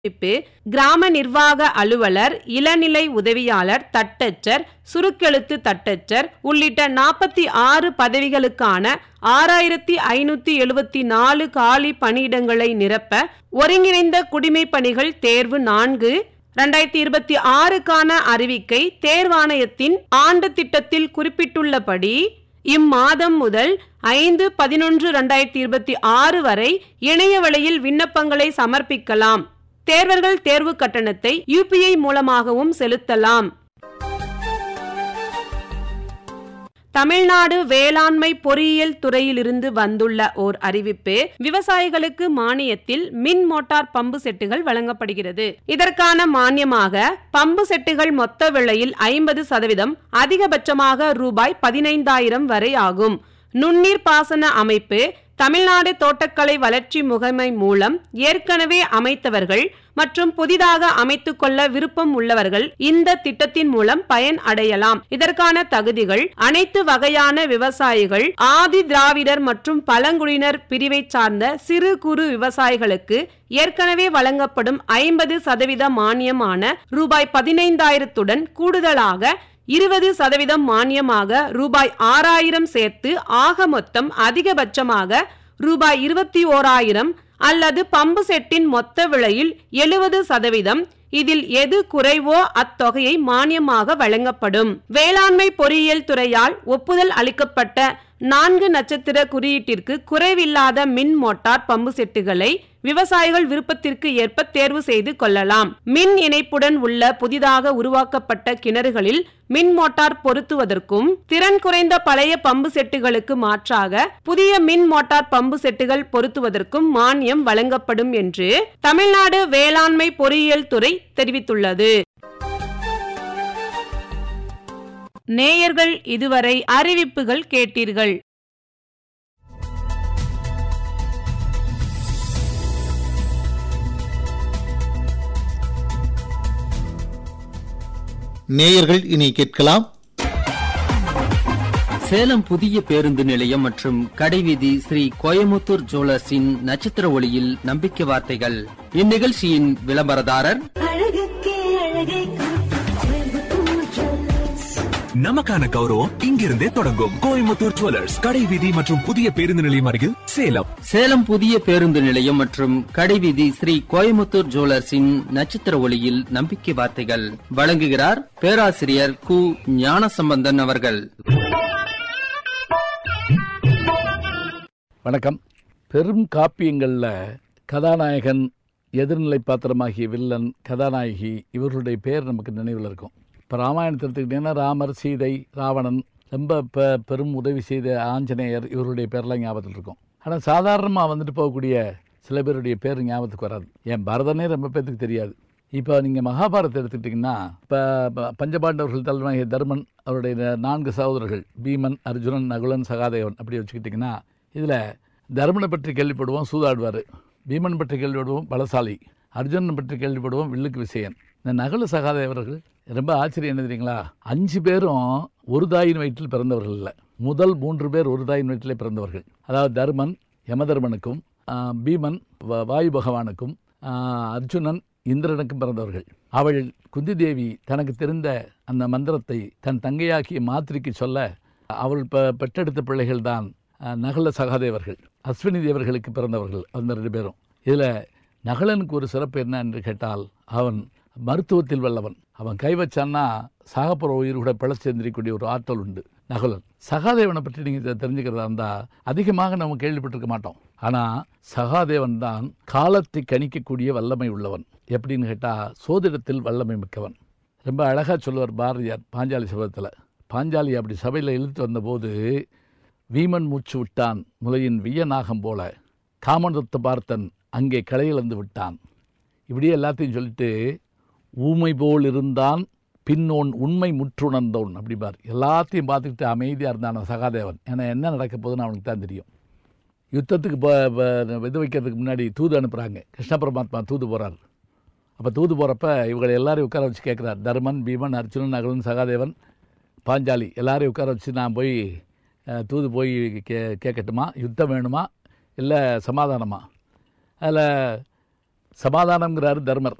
அறிவிப்பு கிராம நிர்வாக அலுவலர் இளநிலை உதவியாளர் தட்டச்சர் சுருக்கெழுத்து தட்டச்சர் உள்ளிட்ட நாற்பத்தி ஆறு பதவிகளுக்கான ஆறாயிரத்தி ஐநூத்தி எழுபத்தி நாலு காலி பணியிடங்களை நிரப்ப ஒருங்கிணைந்த குடிமைப் பணிகள் தேர்வு நான்கு ரெண்டாயிரத்தி இருபத்தி ஆறுக்கான அறிவிக்கை தேர்வாணையத்தின் ஆண்டு திட்டத்தில் குறிப்பிட்டுள்ளபடி இம்மாதம் முதல் ஐந்து பதினொன்று ரெண்டாயிரத்தி இருபத்தி ஆறு வரை இணைய வழியில் விண்ணப்பங்களை சமர்ப்பிக்கலாம் தேர்வர்கள் தேர்வு கட்டணத்தை யுபிஐ மூலமாகவும் செலுத்தலாம் தமிழ்நாடு வேளாண்மை பொறியியல் துறையிலிருந்து வந்துள்ள ஓர் அறிவிப்பு விவசாயிகளுக்கு மானியத்தில் மின் மோட்டார் பம்பு செட்டுகள் வழங்கப்படுகிறது இதற்கான மானியமாக பம்பு செட்டுகள் மொத்த விலையில் ஐம்பது சதவீதம் அதிகபட்சமாக ரூபாய் பதினைந்தாயிரம் வரை ஆகும் நுண்ணீர் பாசன அமைப்பு தமிழ்நாடு தோட்டக்கலை வளர்ச்சி முகமை மூலம் ஏற்கனவே அமைத்தவர்கள் மற்றும் புதிதாக அமைத்துக் கொள்ள விருப்பம் உள்ளவர்கள் இந்த திட்டத்தின் மூலம் பயன் அடையலாம் இதற்கான தகுதிகள் அனைத்து வகையான விவசாயிகள் ஆதி திராவிடர் மற்றும் பழங்குடியினர் பிரிவை சார்ந்த சிறு குறு விவசாயிகளுக்கு ஏற்கனவே வழங்கப்படும் ஐம்பது சதவீத மானியமான ரூபாய் பதினைந்தாயிரத்துடன் கூடுதலாக இருபது சதவீதம் மானியமாக ரூபாய் ஆறாயிரம் சேர்த்து ஆக மொத்தம் அதிகபட்சமாக ரூபாய் இருபத்தி ஓராயிரம் அல்லது பம்பு செட்டின் மொத்த விலையில் எழுபது சதவீதம் இதில் எது குறைவோ அத்தொகையை மானியமாக வழங்கப்படும் வேளாண்மை பொறியியல் துறையால் ஒப்புதல் அளிக்கப்பட்ட நான்கு நட்சத்திர குறியீட்டிற்கு குறைவில்லாத மின் மோட்டார் பம்பு செட்டுகளை விவசாயிகள் விருப்பத்திற்கு ஏற்ப தேர்வு செய்து கொள்ளலாம் மின் இணைப்புடன் உள்ள புதிதாக உருவாக்கப்பட்ட கிணறுகளில் மின் மோட்டார் பொருத்துவதற்கும் திறன் குறைந்த பழைய பம்பு செட்டுகளுக்கு மாற்றாக புதிய மின் மோட்டார் பம்பு செட்டுகள் பொருத்துவதற்கும் மானியம் வழங்கப்படும் என்று தமிழ்நாடு வேளாண்மை பொறியியல் துறை தெரிவித்துள்ளது நேயர்கள் இதுவரை அறிவிப்புகள் கேட்டீர்கள் நேயர்கள் இனி கேட்கலாம் சேலம் புதிய பேருந்து நிலையம் மற்றும் கடைவீதி ஸ்ரீ கோயமுத்தூர் ஜுவல்லர்ஸின் நட்சத்திர ஒளியில் நம்பிக்கை வார்த்தைகள் இந்நிகழ்ச்சியின் விளம்பரதாரர் அழகுக்கே அழகை கோயம்புத்தூர் ஜுவல்லர்ஸ் நமக்கான கௌரவம் இங்கிருந்தே தொடங்கும் கோயம்புத்தூர் ஜுவல்லர்ஸ் கடை வீதி மற்றும் புதிய பேருந்து நிலையம் அருகில் சேலம் சேலம் புதிய பேருந்து நிலையம் மற்றும் கடைவீதி ஸ்ரீ கோயமுத்தூர் ஜுவல்லர்ஸின் நட்சத்திர ஒளியில் நம்பிக்கை வார்த்தைகள் வழங்குகிறார் பேராசிரியர் கு ஞானசம்பந்தன் அவர்கள் வணக்கம் பெரும் காப்பியங்களில் கதாநாயகன் எதிர்நிலை பாத்திரமாகிய வில்லன் கதாநாயகி இவர்களுடைய பேர் நமக்கு நினைவில் இருக்கும் இப்போ ராமாயணத்தை எடுத்துக்கிட்டிங்கன்னா ராமர் சீதை ராவணன் ரொம்ப பெ பெரும் உதவி செய்த ஆஞ்சநேயர் இவருடைய பேர்லாம் ஞாபகத்தில் இருக்கும் ஆனால் சாதாரணமாக வந்துட்டு போகக்கூடிய சில பேருடைய பேர் ஞாபகத்துக்கு வராது என் பரதனே ரொம்ப பேர்த்துக்கு தெரியாது இப்போ நீங்கள் மகாபாரதத்தை எடுத்துக்கிட்டிங்கன்னா இப்போ பஞ்சபாண்டவர்கள் தலைவனாகிய தர்மன் அவருடைய ந- நான்கு சகோதரர்கள் பீமன் அர்ஜுனன் நகுலன் சகாதேவன் அப்படி வச்சுக்கிட்டிங்கன்னா இதில் தர்மனை பற்றி கேள்விப்படுவோம் சூதாடுவார் பீமன் பற்றி கேள்விப்படுவோம் பலசாலி அர்ஜுனன் பற்றி கேள்விப்படுவோம் வில்லுக்கு விசயன் இந்த நகுல சகாதேவர்கள் ரொம்ப ஆச்சரியம் என்ன தெரியுங்களா அஞ்சு பேரும் ஒரு தாயின் வயிற்றில் பிறந்தவர்கள் இல்லை முதல் மூன்று பேர் ஒரு தாயின் வயிற்றிலே பிறந்தவர்கள் அதாவது தர்மன் யமதர்மனுக்கும் ஆ, பீமன் வ- வாயு பகவானுக்கும் ஆ, அர்ஜுனன் இந்திரனுக்கும் பிறந்தவர்கள் அவள் குந்தி தேவி தனக்கு தெரிந்த அந்த மந்திரத்தை தன் தங்கையாக்கிய மாத்திரிக்கு சொல்ல அவள் பெ பெற்றெடுத்த பிள்ளைகள் தான் நகல சகாதேவர்கள் அஸ்வினி தேவர்களுக்கு பிறந்தவர்கள் அந்த ரெண்டு பேரும் இதில் நகலனுக்கு ஒரு சிறப்பு என்ன என்று கேட்டால் அவன் மருத்துவத்தில் வல்லவன் அவன் கை வச்சான்னா சாகப்புற உயிர் கூட பிழைச்செந்திரிக்கூடிய ஒரு ஆற்றல் உண்டு நகுலன் சகாதேவனை பற்றி நீங்கள் தெரிஞ்சுக்கிறதா இருந்தால் அதிகமாக நம்ம கேள்விப்பட்டிருக்க மாட்டோம் ஆனால் சகாதேவன் தான் காலத்தை கணிக்கக்கூடிய வல்லமை உள்ளவன் எப்படின்னு கேட்டால் சோதிடத்தில் வல்லமை மிக்கவன் ரொம்ப அழகாக சொல்லுவார் பாரதியார் பாஞ்சாலி சபதத்தில் பாஞ்சாலி அப்படி சபையில் இழுத்து வந்தபோது வீமன் மூச்சு விட்டான் முலையின் வியநாகம் போல காமனத்தை பார்த்தன் அங்கே களையிழந்து விட்டான் இப்படியே எல்லாத்தையும் சொல்லிட்டு ஊமை போல் இருந்தான் பின்னோன் உண்மை முற்றுணர்ந்தோன் அப்படிம்பார் எல்லாத்தையும் பார்த்துக்கிட்டு அமைதியாக இருந்தான் சகாதேவன் ஏன்னா என்ன நடக்க போகுதுன்னு அவனுக்கு தான் தெரியும் யுத்தத்துக்கு ப- ப- இது வைக்கிறதுக்கு முன்னாடி தூது அனுப்புகிறாங்க கிருஷ்ண பரமாத்மா தூது போகிறார் அப்போ தூது போகிறப்ப இவங்களை எல்லாரையும் உட்கார வச்சு கேட்குறார் தர்மன் பீமன் அர்ஜுனன் நகலன் சகாதேவன் பாஞ்சாலி எல்லாரையும் உட்கார வச்சு நான் போய் அஹ், தூது போய் கே கேட்கட்டுமா யுத்தம் வேணுமா இல்லை சமாதானமா அதில் சமாதானம்ங்கிறாரு தர்மர்